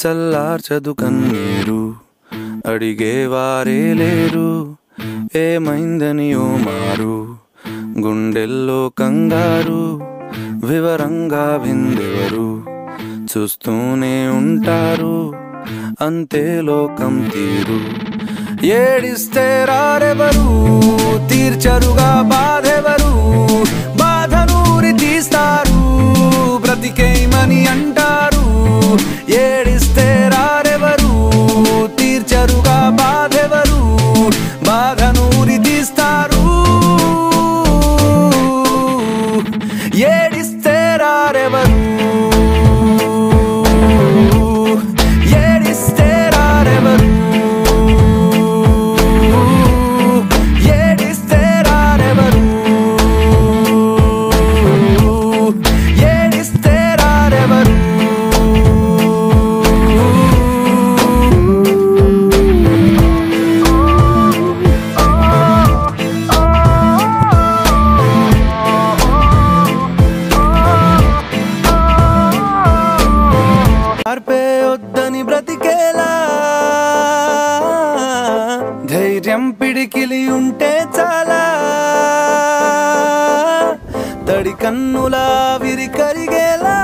చల్లార్చదు కన్నీరు అడిగేవారే లేరు ఏమైందని ఓ మారు గుండెల్లో కంగారు వివరంగా విందెవరు చూస్తూనే ఉంటారు అంతే లోకం తీరు ఏడిస్తే రారెవరు తీర్చరుగా బాధెవరు బాధనూరి తీస్తారు బ్రతికేమని అంటారు ఏడిస్తే రారెవరు తీర్చరుగా బాధెవరు బాధనూరి తీస్తారు ఏడిస్తే రారెవరు ఏడిస్తే రారెవరు ఏడిస్తే రారెవరు ఏడిస్తే రారెవరు మార్పే వద్దని బ్రతికేలా ధైర్యం పిడికిలి ఉంటే చాలా తడి కన్నులా విరి కరిగేలా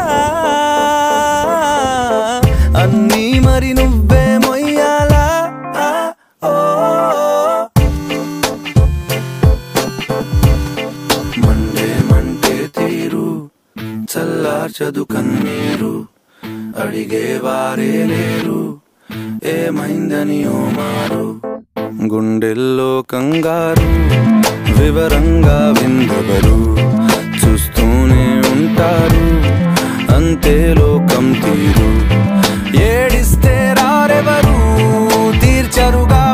అన్నీ మరి నువ్వే మొయ్యాలా ఆ, ఓ, మండే మంటే తీరు చల్లార్చదు కన్నీరు అడిగేవారే లేరు ఏమైందని ఓ మారు గుండెల్లో కంగారు వివరంగా విందెవరు చూస్తూనే ఉంటారు అంతే లోకం తీరు ఏడిస్తే రారెవరు తీర్చరుగా